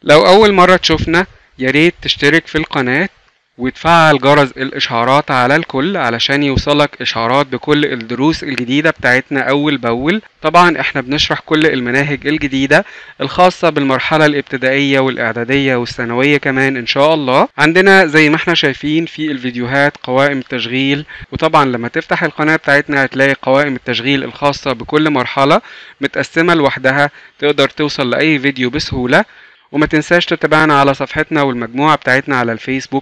لو أول مرة تشوفنا ياريت تشترك في القناة وتفعل جرس الإشعارات على الكل علشان يوصلك إشعارات بكل الدروس الجديدة بتاعتنا أول بأول طبعا احنا بنشرح كل المناهج الجديدة الخاصة بالمرحلة الابتدائية والإعدادية والثانوية كمان إن شاء الله عندنا زي ما احنا شايفين في الفيديوهات قوائم التشغيل وطبعا لما تفتح القناة بتاعتنا هتلاقي قوائم التشغيل الخاصة بكل مرحلة متقسمة لوحدها تقدر توصل لأي فيديو بسهولة وما تنساش تتابعنا على صفحتنا والمجموعة بتاعتنا على الفيسبوك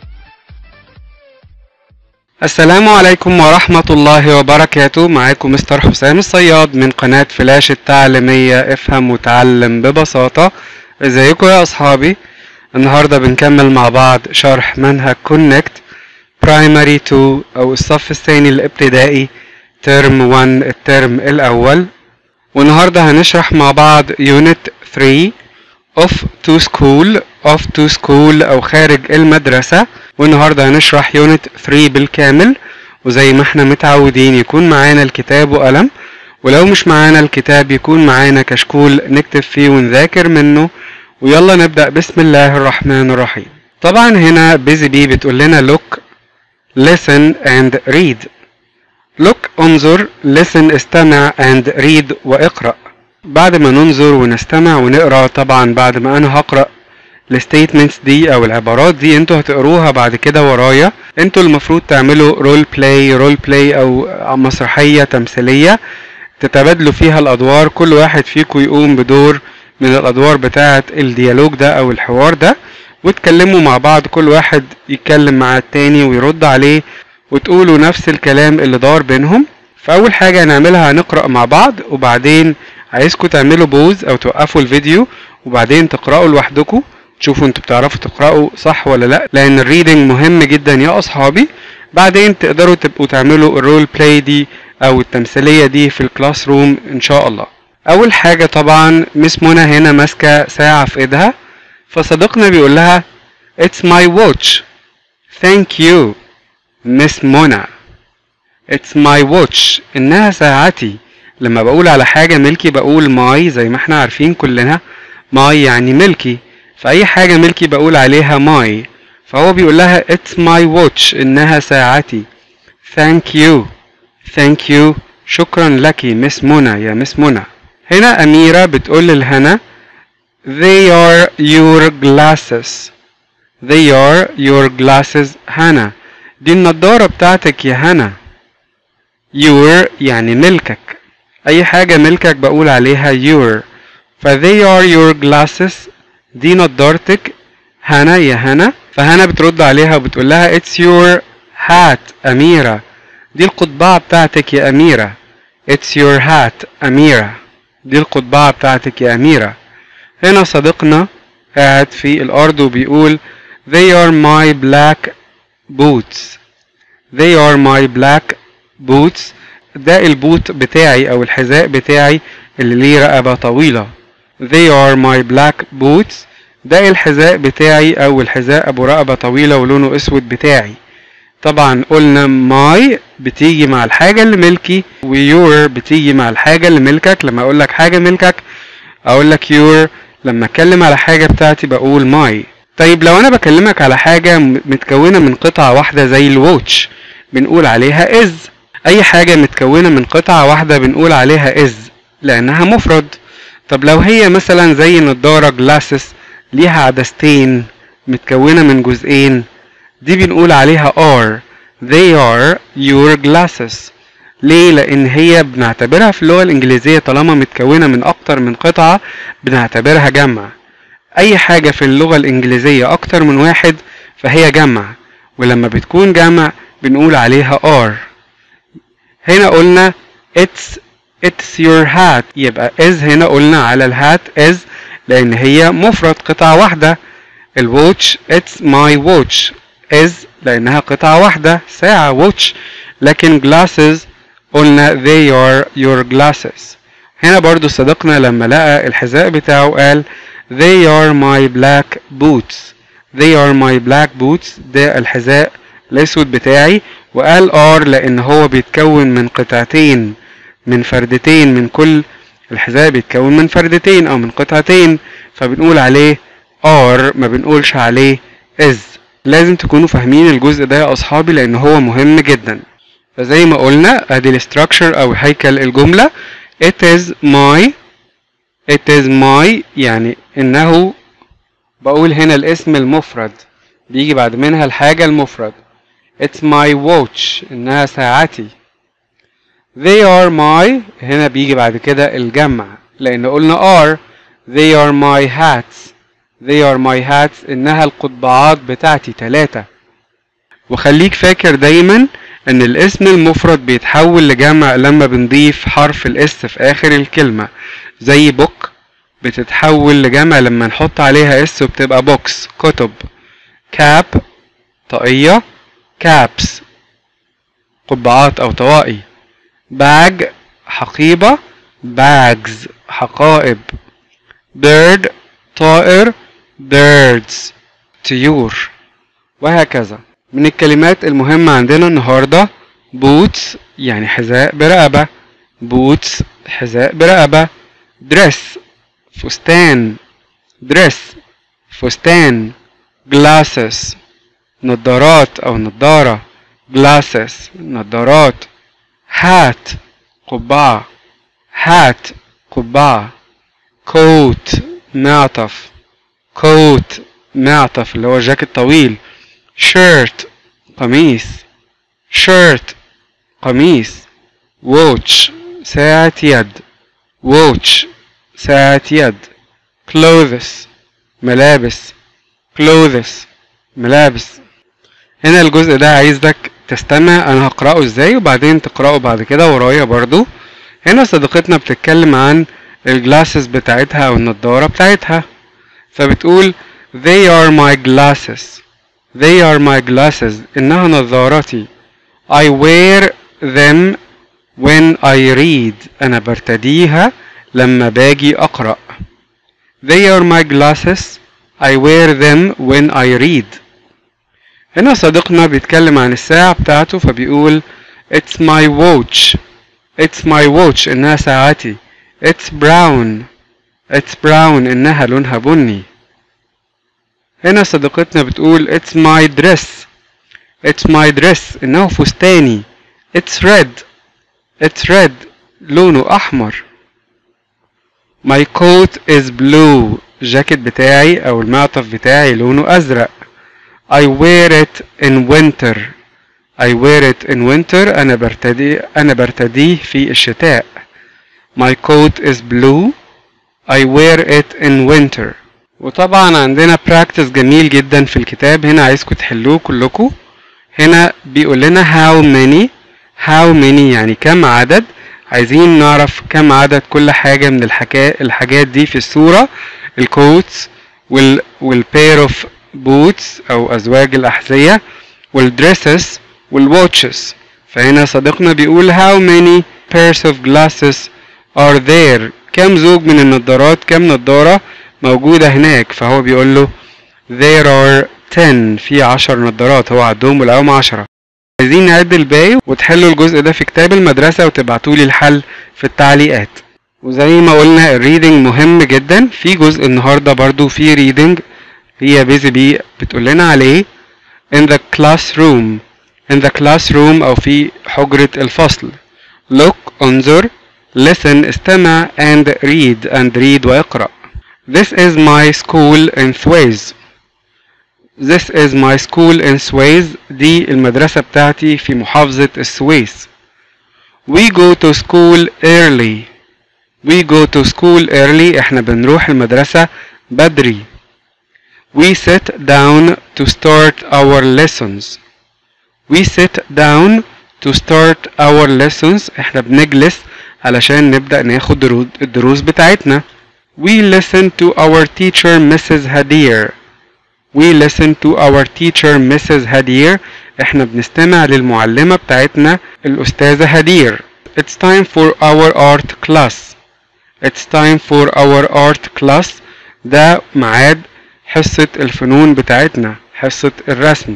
السلام عليكم ورحمة الله وبركاته معاكم مستر حسام الصياد من قناة فلاش التعليمية افهم وتعلم ببساطة ازيكم يا اصحابي النهاردة بنكمل مع بعض شرح منهج كونكت برايمري 2 او الصف الثاني الابتدائي ترم 1 الترم الاول والنهاردة هنشرح مع بعض يونت 3 off to school off to school او خارج المدرسة والنهاردة هنشرح يونت 3 بالكامل وزي ما احنا متعودين يكون معانا الكتاب وقلم ولو مش معانا الكتاب يكون معانا كشكول نكتب فيه ونذاكر منه ويلا نبدأ بسم الله الرحمن الرحيم طبعا هنا بيزي بي بتقول لنا look listen and read look انظر listen استمع and read واقرأ بعد ما ننظر ونستمع ونقرا طبعا بعد ما انا هقرا الستيتمنتس دي او العبارات دي انتوا هتقروها بعد كده ورايا انتوا المفروض تعملوا رول بلاي رول بلاي او مسرحيه تمثيليه تتبادلوا فيها الادوار كل واحد فيكم يقوم بدور من الادوار بتاعه الديالوج ده او الحوار ده وتكلموا مع بعض كل واحد يتكلم مع التاني ويرد عليه وتقولوا نفس الكلام اللي دار بينهم فاول حاجه هنعملها هنقرا مع بعض وبعدين عايزكم تعملوا بوز او توقفوا الفيديو وبعدين تقرأوا لوحدكم تشوفوا انتوا بتعرفوا تقرأوا صح ولا لا لان الريدنج مهم جدا يا اصحابي بعدين تقدروا تبقوا تعملوا الرول بلاي دي او التمثيلية دي في الكلاس روم ان شاء الله اول حاجة طبعا مس منى هنا ماسكة ساعة في ايدها فصديقنا بيقول لها It's my watch Thank you مس منى It's my watch إنها ساعتي لما بقول على حاجة ملكي بقول ماي زي ما احنا عارفين كلنا ماي يعني ملكي فأي حاجة ملكي بقول عليها ماي فهو بيقول لها it's my watch إنها ساعتي thank you thank you شكرا لك مس منى يا مس منى هنا أميرة بتقول للهنا they are your glasses they are your glasses هنا دي النضارة بتاعتك يا هنا your يعني ملكك أي حاجة ملكك بقول عليها your ف they are your glasses دي نضارتك هنا يا هنا فهنا بترد عليها وبتقول لها it's your hat أميرة دي القضبعة بتاعتك يا أميرة it's your hat أميرة دي القضبعة بتاعتك يا أميرة هنا صديقنا قاعد في الأرض وبيقول they are my black boots they are my black boots ده البوت بتاعي او الحذاء بتاعي اللي ليه رقبة طويلة they are my black boots ده الحذاء بتاعي او الحذاء ابو رقبة طويلة ولونه اسود بتاعي طبعا قلنا my بتيجي مع الحاجة اللي ملكي و your بتيجي مع الحاجة اللي ملكك لما اقول لك حاجة ملكك اقول لك your لما اتكلم على حاجة بتاعتي بقول my طيب لو انا بكلمك على حاجة متكونة من قطعة واحدة زي الواتش بنقول عليها is اي حاجة متكونة من قطعة واحدة بنقول عليها is لانها مفرد طب لو هي مثلا زي نضارة جلاسس ليها عدستين متكونة من جزئين دي بنقول عليها are they are your glasses ليه لان هي بنعتبرها في اللغة الانجليزية طالما متكونة من اكتر من قطعة بنعتبرها جمع اي حاجة في اللغة الانجليزية اكتر من واحد فهي جمع ولما بتكون جمع بنقول عليها are هنا قلنا it's it's your hat يبقى is هنا قلنا على الهات is لان هي مفرد قطعة واحدة الواتش it's my watch is لانها قطعة واحدة ساعة watch لكن glasses قلنا they are your glasses هنا برضو صديقنا لما لقى الحذاء بتاعه قال they are my black boots they are my black boots ده الحذاء الاسود بتاعي وقال ار لان هو بيتكون من قطعتين من فردتين من كل الحذاء بيتكون من فردتين او من قطعتين فبنقول عليه are ما بنقولش عليه is لازم تكونوا فاهمين الجزء ده يا اصحابي لان هو مهم جدا فزي ما قلنا ادي الاستراكشر او هيكل الجملة it is my it is my يعني انه بقول هنا الاسم المفرد بيجي بعد منها الحاجة المفرد it's my watch انها ساعتي they are my هنا بيجي بعد كده الجمع لان قلنا are they are my hats they are my hats انها القضبعات بتاعتي تلاتة وخليك فاكر دايما ان الاسم المفرد بيتحول لجمع لما بنضيف حرف الاس في اخر الكلمة زي بوك بتتحول لجمع لما نحط عليها اس وبتبقى بوكس كتب كاب طاقية كابس قبعات او طواقي باج حقيبة bags حقائب bird طائر birds طيور وهكذا من الكلمات المهمة عندنا النهاردة boots يعني حذاء برقبة boots حذاء برقبة dress فستان dress فستان glasses نظارات أو نظارة glasses نظارات hat قبعة hat قبعة coat معطف coat معطف اللي هو جاكيت طويل shirt قميص shirt قميص watch ساعة يد watch ساعة يد clothes ملابس clothes ملابس هنا الجزء ده عايزك تستمع انا هقرأه ازاي وبعدين تقرأه بعد كده ورايا برضو هنا صديقتنا بتتكلم عن الجلاسز بتاعتها او النضارة بتاعتها فبتقول they are my glasses they are my glasses انها نظاراتي I wear them when I read انا برتديها لما باجي اقرأ they are my glasses I wear them when I read هنا صديقنا بيتكلم عن الساعة بتاعته فبيقول it's my watch it's my watch انها ساعتي it's brown it's brown انها لونها بني هنا صديقتنا بتقول it's my dress it's my dress انه فستاني it's red it's red لونه احمر my coat is blue الجاكيت بتاعي او المعطف بتاعي لونه ازرق I wear it in winter I wear it in winter أنا برتدي أنا برتديه في الشتاء My coat is blue I wear it in winter وطبعا عندنا practice جميل جدا في الكتاب هنا عايزكم تحلوه كلكم هنا بيقول لنا how many how many يعني كم عدد عايزين نعرف كم عدد كل حاجة من الحكا... الحاجات دي في الصورة الكوتس وال والبير اوف بوتس او ازواج الاحذية والدريسز والواتشز فهنا صديقنا بيقول how many pairs of glasses are there كم زوج من النضارات كم نضارة موجودة هناك فهو بيقول له there are 10 في 10 نضارات هو عدهم ولقاهم 10 عايزين نعد الباقي وتحلوا الجزء ده في كتاب المدرسة وتبعتولي الحل في التعليقات وزي ما قلنا الريدنج مهم جدا في جزء النهاردة برضو في ريدنج هي بيزي بي بتقول لنا عليه in the classroom in the classroom أو في حجرة الفصل look انظر listen استمع and read and read واقرأ this is my school in Thwaiz this is my school in Thwaiz دي المدرسة بتاعتي في محافظة السويس we go to school early we go to school early احنا بنروح المدرسة بدري we sit down to start our lessons we sit down to start our lessons احنا بنجلس علشان نبدأ ناخد درو- الدروس بتاعتنا we listen to our teacher Mrs. Hadir we listen to our teacher Mrs. Hadir احنا بنستمع للمعلمة بتاعتنا الأستاذة هدير it's time for our art class it's time for our art class ده ميعاد حصة الفنون بتاعتنا حصة الرسم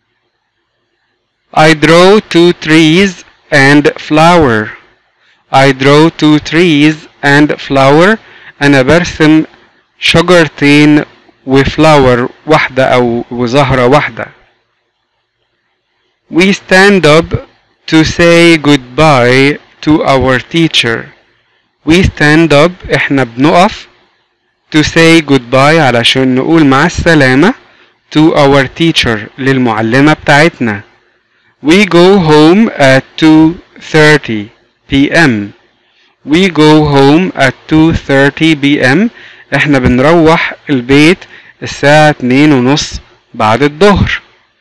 I draw two trees and flower I draw two trees and flower أنا برسم شجرتين وفلاور واحدة أو وزهرة واحدة We stand up to say goodbye to our teacher. We stand up احنا بنقف to say goodbye علشان نقول مع السلامة to our teacher للمعلمة بتاعتنا. We go home at 2:30 p.m. We go home at 2:30 p.m. احنا بنروح البيت الساعة اتنين ونص بعد الظهر.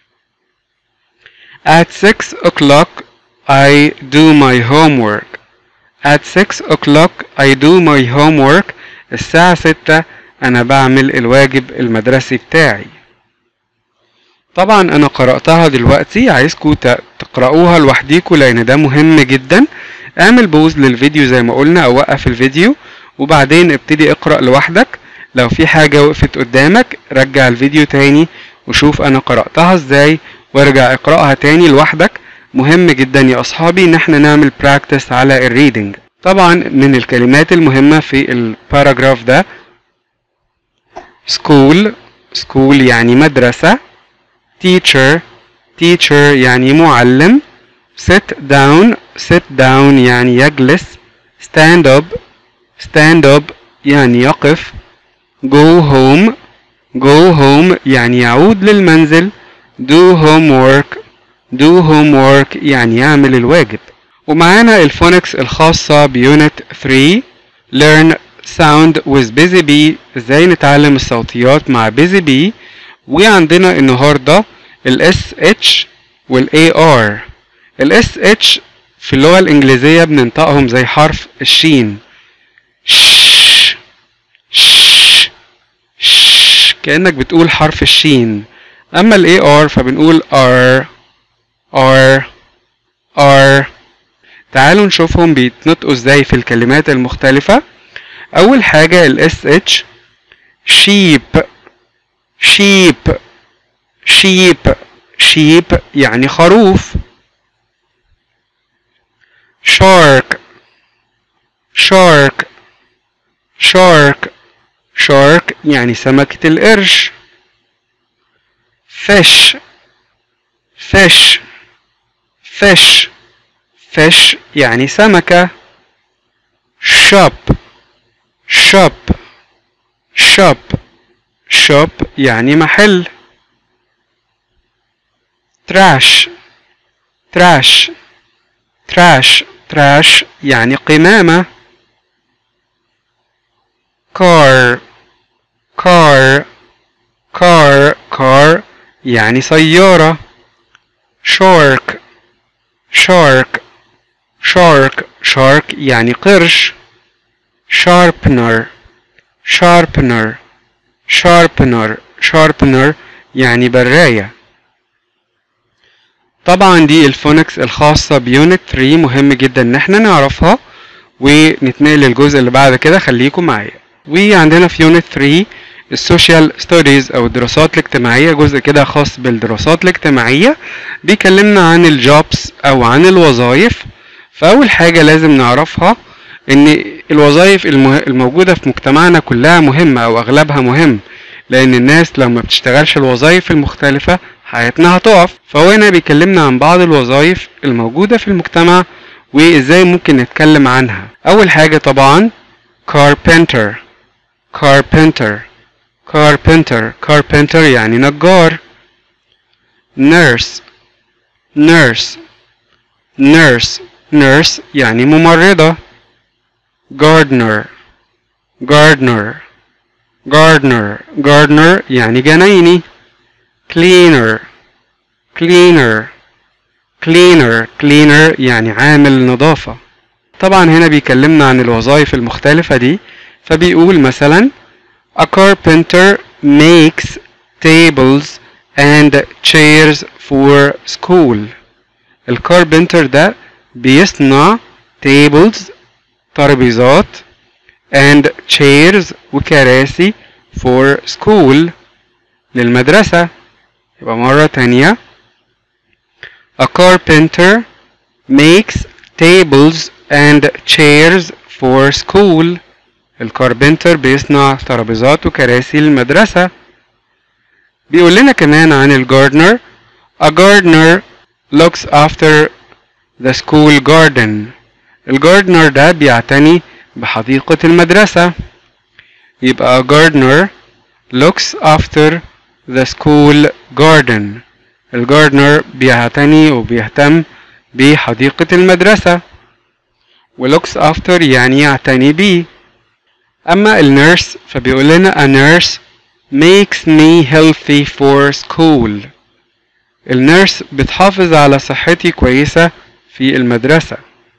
At 6 o'clock I do my homework. At 6 o'clock I do my homework. الساعة ستة أنا بعمل الواجب المدرسي بتاعي. طبعا أنا قرأتها دلوقتي عايزكم تقرأوها لوحديكوا لأن ده مهم جدا. اعمل بوز للفيديو زي ما قلنا أو وقف الفيديو وبعدين ابتدي اقرأ لوحدك. لو في حاجة وقفت قدامك رجع الفيديو تاني وشوف أنا قرأتها ازاي وارجع اقرأها تاني لوحدك مهم جدا يا أصحابي إن احنا نعمل براكتس على الريدنج طبعا من الكلمات المهمة في الباراجراف ده school school يعني مدرسة teacher teacher يعني معلم sit down sit down يعني يجلس stand up stand up يعني يقف go home go home يعني يعود للمنزل do homework do homework يعني يعمل الواجب ومعانا الفونكس الخاصة بيونت 3 learn sound with busy bee ازاي نتعلم الصوتيات مع busy bee وعندنا النهاردة ال SH وال AR ال SH في اللغة الإنجليزية بننطقهم زي حرف الشين ش ش ش كأنك بتقول حرف الشين أما ال AR فبنقول R R R تعالوا نشوفهم بيتنطقوا ازاي في الكلمات المختلفة أول حاجة ال SH sheep sheep sheep sheep يعني خروف shark shark shark shark يعني سمكة القرش fish fish fish fish يعني سمكة shop shop shop shop يعني محل trash trash trash trash يعني قمامة car car car car يعني سيارة shark shark shark shark يعني قرش sharpener sharpener sharpener sharpener يعني براية طبعا دي الفونكس الخاصة بيونت 3 مهم جدا ان احنا نعرفها ونتنقل للجزء اللي بعد كده خليكم معايا وعندنا في يونت 3 السوشيال ستوديز او الدراسات الاجتماعيه جزء كده خاص بالدراسات الاجتماعيه بيكلمنا عن الجوبس او عن الوظائف فاول حاجه لازم نعرفها ان الوظائف المه... الموجوده في مجتمعنا كلها مهمه او اغلبها مهم لان الناس لو ما بتشتغلش الوظائف المختلفه حياتنا هتقف فهو هنا بيكلمنا عن بعض الوظائف الموجوده في المجتمع وازاي ممكن نتكلم عنها اول حاجه طبعا carpenter carpenter carpenter carpenter يعني نجار nurse nurse nurse nurse يعني ممرضة gardener gardener gardener gardener يعني جنايني cleaner cleaner cleaner cleaner يعني عامل نظافة طبعا هنا بيكلمنا عن الوظائف المختلفة دي فبيقول مثلا A carpenter makes tables and chairs for school. الكاربنتر ده بيصنع tables ترابيزات and chairs وكراسي for school للمدرسة يبقى مرة تانية A carpenter makes tables and chairs for school الكاربنتر بيصنع ترابيزات وكراسي للمدرسة بيقول لنا كمان عن الجاردنر A gardener looks after the school garden الجاردنر ده بيعتني بحديقة المدرسة يبقى a gardener looks after the school garden الجاردنر بيعتني وبيهتم بحديقة المدرسة و looks after يعني يعتني بيه أما النيرس فبيقول لنا a nurse makes me healthy for school النيرس بتحافظ على صحتي كويسة في المدرسة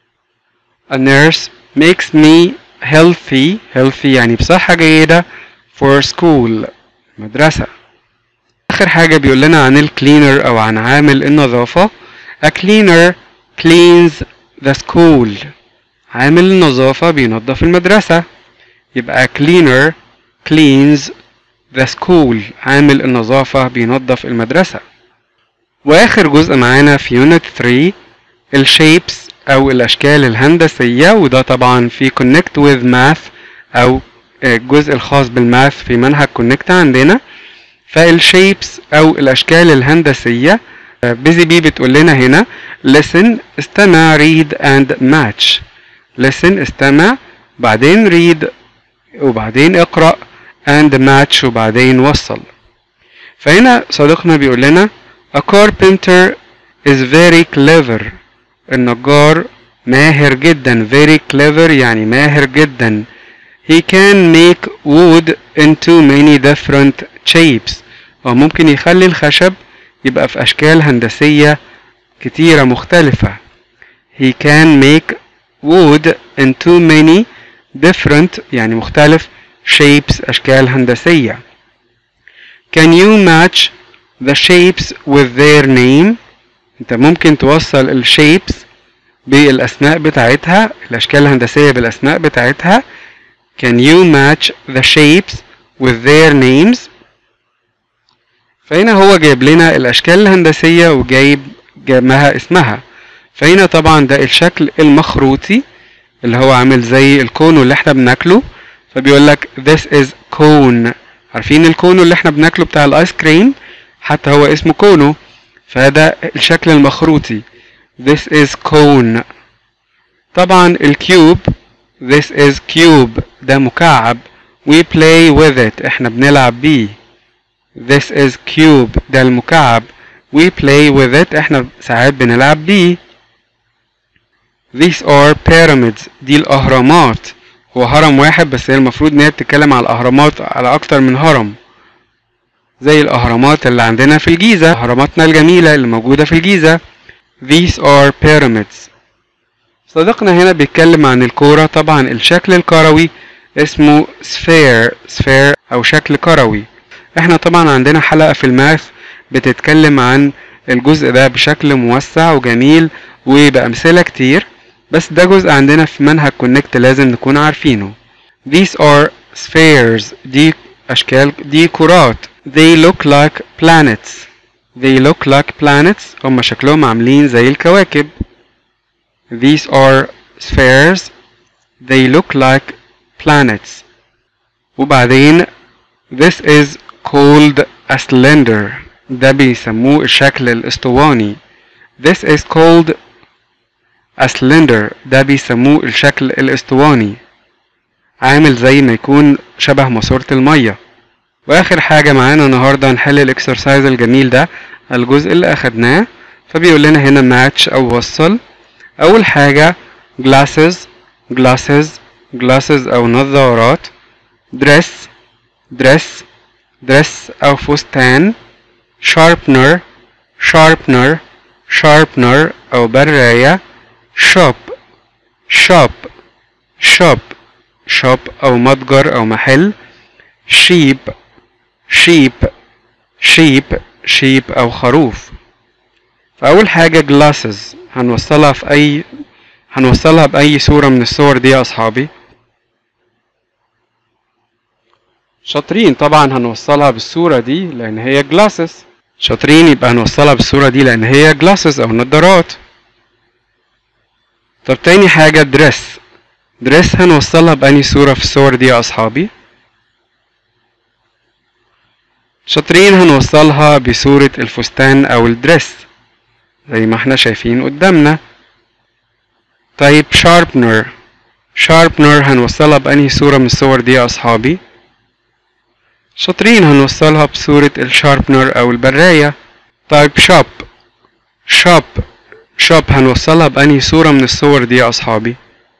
a nurse makes me healthy healthy يعني بصحة جيدة for school مدرسة آخر حاجة بيقول لنا عن الكلينر أو عن عامل النظافة a cleaner cleans the school عامل النظافة بينظف المدرسة يبقى cleaner cleans the school عامل النظافة بينظف المدرسة وآخر جزء معانا في يونت 3 الشيبس أو الأشكال الهندسية وده طبعا في connect with math أو الجزء الخاص بالماث في منهج كونكت عندنا فالشيبس أو الأشكال الهندسية بيزي بي بتقول لنا هنا listen استمع read and match listen استمع بعدين read وبعدين اقرأ and match وبعدين وصل فهنا صديقنا بيقول لنا a carpenter is very clever النجار ماهر جدا very clever يعني ماهر جدا he can make wood into many different shapes وممكن يخلي الخشب يبقى في أشكال هندسية كتيرة مختلفة he can make wood into many different يعني مختلف shapes أشكال هندسية can you match the shapes with their name انت ممكن توصل الشيبس بالأسماء بتاعتها الأشكال الهندسية بالأسماء بتاعتها can you match the shapes with their names فهنا هو جايب لنا الأشكال الهندسية وجايب جابها اسمها فهنا طبعا ده الشكل المخروطي اللي هو عامل زي الكونو اللي احنا بناكله فبيقول لك this is cone عارفين الكونو اللي احنا بناكله بتاع الايس كريم حتى هو اسمه كونو فده الشكل المخروطي this is cone طبعا الكيوب this is cube ده مكعب we play with it احنا بنلعب بيه this is cube ده المكعب we play with it احنا ساعات بنلعب بيه these are pyramids دي الأهرامات هو هرم واحد بس هي المفروض ان هي بتتكلم على الأهرامات على أكتر من هرم زي الأهرامات اللي عندنا في الجيزة أهراماتنا الجميلة اللي موجودة في الجيزة these are pyramids صديقنا هنا بيتكلم عن الكورة طبعا الشكل الكروي اسمه sphere sphere أو شكل كروي احنا طبعا عندنا حلقة في الماث بتتكلم عن الجزء ده بشكل موسع وجميل وبأمثلة كتير بس ده جزء عندنا في منهج كونكت لازم نكون عارفينه these are spheres دي أشكال دي كرات they look like planets they look like planets هم شكلهم عاملين زي الكواكب these are spheres they look like planets وبعدين this is called a cylinder ده بيسموه الشكل الاسطواني this is called a cylinder ده بيسموه الشكل الاسطواني عامل زي ما يكون شبه ماسورة المية واخر حاجة معانا النهاردة هنحل الاكسرسايز الجميل ده الجزء اللي اخدناه فبيقول لنا هنا ماتش او وصل اول حاجة glasses glasses glasses او نظارات dress dress dress او فستان sharpener sharpener sharpener او براية shop shop shop shop او متجر او محل sheep sheep sheep sheep او خروف فاول حاجة glasses هنوصلها في اي هنوصلها باي صورة من الصور دي يا اصحابي شاطرين طبعا هنوصلها بالصورة دي لان هي glasses شاطرين يبقى هنوصلها بالصورة دي لان هي glasses او نظارات طب تاني حاجة دريس دريس هنوصلها بأني صورة في الصور دي يا أصحابي شاطرين هنوصلها بصورة الفستان أو الدريس زي ما احنا شايفين قدامنا طيب شاربنر شاربنر هنوصلها بأنهي صورة من الصور دي يا أصحابي شاطرين هنوصلها بصورة الشاربنر أو البراية طيب شوب شوب شوب هنوصلها بأنهي صورة من الصور دي يا أصحابي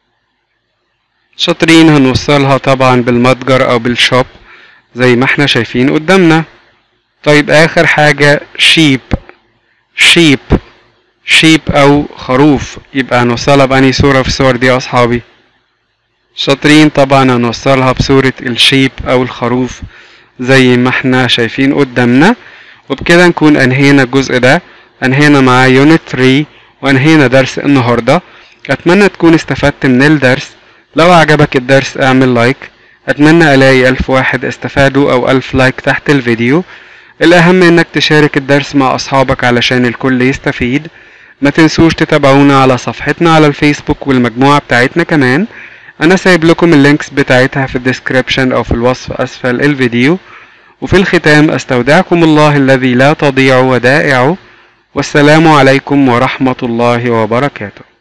شاطرين هنوصلها طبعا بالمتجر أو بالشوب زي ما احنا شايفين قدامنا طيب آخر حاجة شيب شيب شيب أو خروف يبقى هنوصلها بأنهي صورة في الصور دي يا أصحابي شاطرين طبعا هنوصلها بصورة الشيب أو الخروف زي ما احنا شايفين قدامنا وبكده نكون أنهينا الجزء ده أنهينا مع يونت 3 وأنهينا درس النهاردة أتمنى تكون استفدت من الدرس لو عجبك الدرس اعمل لايك أتمنى ألاقي ألف واحد استفادوا أو ألف لايك تحت الفيديو الأهم إنك تشارك الدرس مع أصحابك علشان الكل يستفيد ما تنسوش تتابعونا على صفحتنا على الفيسبوك والمجموعة بتاعتنا كمان أنا سايب لكم اللينكس بتاعتها في الديسكريبشن أو في الوصف أسفل الفيديو وفي الختام أستودعكم الله الذي لا تضيع ودائعه والسلام عليكم ورحمة الله وبركاته